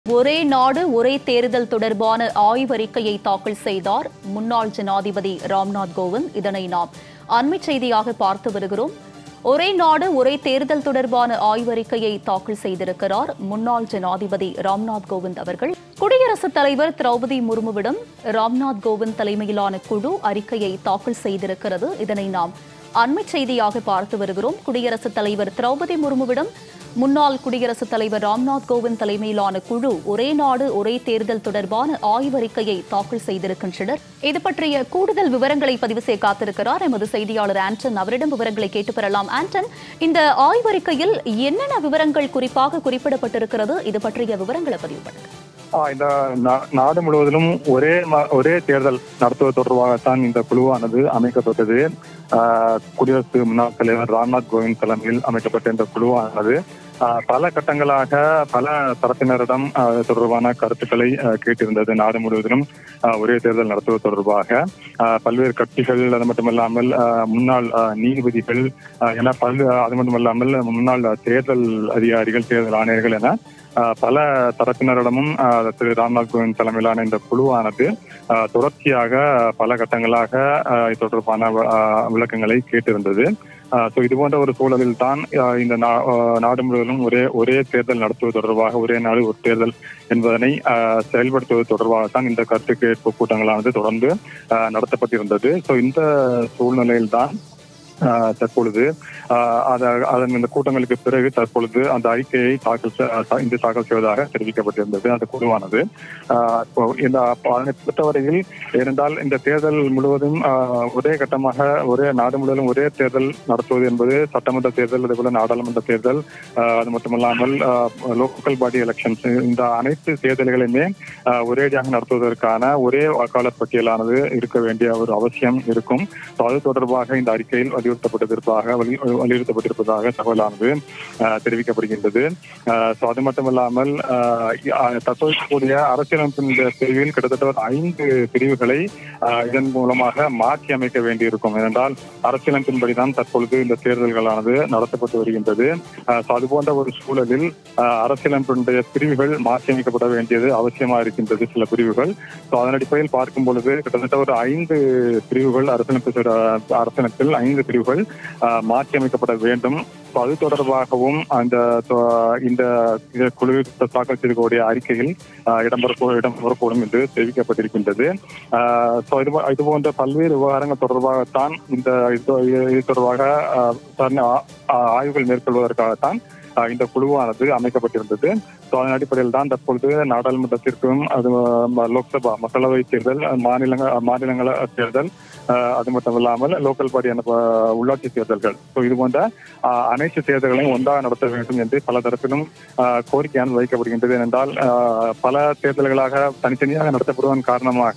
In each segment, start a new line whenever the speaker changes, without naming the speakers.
ஒரே நாடு ஒரே தேர்தல் தொடர்பான ஆய்வறிக்கையை தாக்கல் செய்தார் முன்னாள் ஜனாதிபதி ராம்நாத் கோவிந்த் இதனை நாம் அண்மை செய்தியாக பார்த்து வருகிறோம் ஒரே நாடு ஒரே தேர்தல் தொடர்பான ஆய்வறிக்கையை தாக்கல் செய்திருக்கிறார் முன்னாள் ஜனாதிபதி ராம்நாத் கோவிந்த் அவர்கள் குடியரசுத் தலைவர் திரௌபதி முர்முவிடம் ராம்நாத் கோவிந்த் தலைமையிலான குழு அறிக்கையை தாக்கல் செய்திருக்கிறது இதனை நாம் அண்மை செய்தியாக பார்த்து வருகிறோம் குடியரசுத் தலைவர் திரௌபதி முர்முவிடம் முன்னாள் குடியரசுத் தலைவர் ராம்நாத் கோவிந்த் தலைமையிலான குழு ஒரே நாடு ஒரே தேர்தல் தொடர்பான ஆய்வறிக்கையை தாக்கல் செய்திருக்கின்றனர் இது பற்றிய கூடுதல் விவரங்களை பதிவு செய்ய காத்திருக்கிறார் எமது செய்தியாளர் ஆண்டன் அவரிடம் விவரங்களை கேட்டு பெறலாம் ஆண்டன் இந்த ஆய்வறிக்கையில் என்னென்ன விவரங்கள் குறிப்பாக குறிப்பிடப்பட்டிருக்கிறது இது பற்றிய விவரங்களை பதிவு பண்ணுங்க
ஆ, இந்த நா- நாடு முழுவதிலும் ஒரே ம- ஒரே தேர்தல் நடத்துவது தொடர்பாகத்தான் இந்த குழுவானது அமைக்கப்பட்டது ஆ, குடியரசு முன்னாள் தலைவர் ராம்நாத் கோவிந்த் தலைமையில் அமைக்கப்பட்ட இந்த குழுவானது ஆ, பல கட்டங்களாக பல தரப்பினரிடம் ஆ, இது தொடர்பான கருத்துக்களை ஆ, கேட்டிருந்தது நாடு முழுவதிலும் ஆ, ஒரே தேர்தல் நடத்துவது தொடர்பாக ஆ, பல்வேறு கட்சிகள் அது மட்டுமல்லாமல் ஆ, முன்னாள் ஆ, நீதிபதிகள் ஆ, என பல்வே அது மட்டுமல்லாமல் முன்னாள் தேர்தல் அதிகாரிகள் தேர்தல் ஆணையர்கள் என ஆஹ் பல தரப்பினரிடமும் ஆஹ் திரு ராம்நாத் கோவிந்த் தலைமையிலான இந்த குழுவானது ஆஹ் தொடர்ச்சியாக பல கட்டங்களாக ஆஹ் இது தொடர்பான ஆஹ் விளக்கங்களை கேட்டிருந்தது ஸோ இது போன்ற ஒரு சூழலில் தான் ஆஹ் இந்த நா- ஆஹ் நாடு முழுவதும் ஒரே ஒரே தேர்தல் நடத்துவது தொடர்பாக ஒரே நாடு ஒரு தேர்தல் என்பதனை ஆஹ் செயல்படுத்துவது தொடர்பாகத்தான் இந்த கருத்து கேட்பு கூட்டங்களானது தொடர்ந்து ஆஹ் நடத்தப்பட்டிருந்தது ஸோ இந்த சூழ்நிலையில் தான் ஆஹ் தற்பொழுது ஆஹ் அத- அதன் இந்த கூட்டங்களுக்கு பிறகு தற்பொழுது அந்த அறிக்கையை தாக்கல் செ- அஹ் இன்று தாக்கல் செய்வதாக தெரிவிக்கப்பட்டிருந்தது அந்த குழுவானது ஆஹ் இப்போ இந்த அப்ப அதனை பொறுத்தவரையில் ஏனென்றால் இந்த தேர்தல் முழுவதும் ஆஹ் ஒரே கட்டமாக ஒரே நாடு முழுவதும் ஒரே தேர்தல் நடத்துவது என்பது சட்டமன்ற தேர்தல் அதேபோல நாடாளுமன்ற தேர்தல் ஆஹ் அது மட்டுமல்லாமல் லோக்கல் பாடி எலெக்ஷன்ஸ் இந்த அனைத்து தேர்தல்களையுமே ஆஹ் ஒரேடியாக நடத்துவதற்கான ஒரே வாக்காளர் பட்டியலானது இருக்க வேண்டிய ஒரு அவசியம் இருக்கும் So, அது தொடர்பாக இந்த அறிக்கையில் வலியுறுத்தப்பட்டிருப்பதாக வலி- வலியுறுத்தப்பட்டிருப்பதாக தகவலானது ஆஹ், தெரிவிக்கப்படுகின்றது ஆஹ், so, அது மட்டுமல்லாமல் ஆஹ், இ- ஆஹ், தற்போது கூடிய அரசியலமைப்பின் இந்த பிரிவில் கிட்டத்தட்ட ஒரு ஐந்து பிரிவுகளை ஆஹ், இதன் மூலமாக மாற்றி அமைக்க வேண்டியிருக்கும் ஏனென்றால் அரசியலமைப்பின்படிதான் தற்பொழுது இந்த தேர்தல்களானது நடத்தப்பட்டு வருகின்றது ஆஹ், so, அது போன்ற ஒரு சூழலில் ஆஹ், அரசியலமைப்பினுடைய பிரிவுகள் மாற்றி அமைக்கப்பட வேண்டியது அவசியமா இருக்கின்றது சில பிரிவுகள் So, அதன் அடிப்படையில் பார்க்கும் பொழுது கிட்டத்தட்ட ஒரு ஐந்து பிரிவுகள் அரசியலமைப்பு சட்ட- அரசியலமைப்பில் ஐந்து பிரிவுகள் ஆஹ், மாற்றி அமைக்கப்பட வேண்டும் So, அது தொடர்பாகவும் அந்த தொ- இந்த இந்த குழு தாக்கல் செய்யக்கூடிய அறிக்கையில் ஆஹ், இடம்பெற இடம்பெறக்கூடும் என்று தெரிவிக்கப்பட்டிருக்கின்றது ஆஹ், so, இது போ- இது போன்ற பல்வேறு விவகாரங்கள் தொடர்பாகத்தான் இந்த இது இது தொடர்பாக ஆஹ், விசாரணை ஆ- ஆ- ஆய்வுகள் மேற்கொள்வதற்காகத்தான் ஆஹ், இந்த குழுவானது அமைக்கப்பட்டிருந்தது So, அதன் அடிப்படையில் தான் தற்பொழுது நாடாளுமன்றத்திற்கும் அது ம- லோக்சபா மக்களவை தேர்தல் மாநிலங்க மாநிலங்கள தேர்தல் ஆஹ், அது மட்டும் இல்லாமல் லோக்கல் பாடியான ப- உள்ளாட்சி தேர்தல்கள் ஸோ இது போன்ற ஆஹ், அனைத்து தேர்தல்களையும் ஒன்றாக நடத்த வேண்டும் என்று பல தரப்பிலும் ஆஹ், கோரிக்கையானது வைக்கப்படுகின்றது ஏனென்றால் ஆஹ், பல தேர்தல்களாக தனித்தனியாக நடத்தப்படுவதன் காரணமாக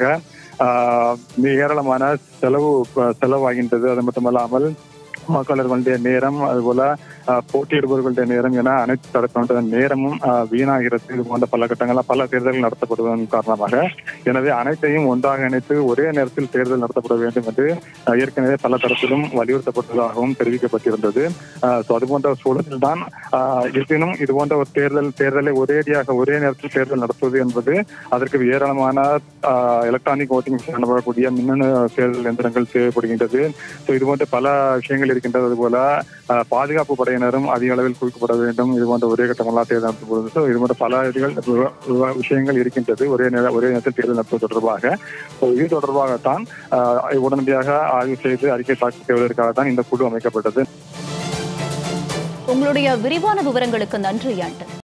ஆஹ், மிக ஏராளமான செலவு செலவாகின்றது அது மட்டுமல்லாமல் வாக்காளர்களுடைய நேரம் அதுபோல ஆஹ், போட்டியிடுபவர்களுடைய நேரம் என அனைத்து தரப்பினுடைய நேரமும் ஆஹ், வீணாகிறது இது போன்ற பல கட்டங்களாக பல தேர்தல்கள் நடத்தப்படுவதன் காரணமாக எனவே அனைத்தையும் ஒன்றாக இணைத்து ஒரே நேரத்தில் தேர்தல் நடத்தப்பட வேண்டும் என்று ஆஹ், ஏற்கனவே பல தரப்பிலும் வலியுறுத்தப்பட்டதாகவும் தெரிவிக்கப்பட்டிருந்தது ஸோ அது போன்ற சூழலில் தான் இருப்பினும் இது போன்ற ஒரு தேர்தல் தேர்தலை ஒரேடியாக ஒரே நேரத்தில் தேர்தல் நடத்துவது என்பது அதற்கு ஏராளமான எலக்ட்ரானிக் ஓட்டிங் எனப்படக்கூடிய மின்னணு தேர்தல் எந்திரங்கள் தேவைப்படுகின்றது ஸோ இது போன்ற பல விஷயங்கள் இருக்கின்றது அதுபோல ஆஹ், பாதுகாப்பு படையினரும் அதிக அளவில் குவிக்கப்பட வேண்டும் இது போன்ற ஒரே கட்டமெல்லாம் தேர்தல் நடத்தப்படுவது ஸோ இது போன்ற பல இதுகள் விவ- விவ- விஷயங்கள் இருக்கின்றது ஒரே நேர ஒரே நேரத்தில் தேர்தல் நடத்துவது தொடர்பாக ஸோ இது தொடர்பாகத்தான் ஆஹ், உடனடியாக ஆய்வு செய்து அறிக்கை தாக்கல் செய்வதற்காக தான் இந்த குழு அமைக்கப்பட்டது
உங்களுடைய விரிவான விவரங்களுக்கு நன்றி ஆண்டன்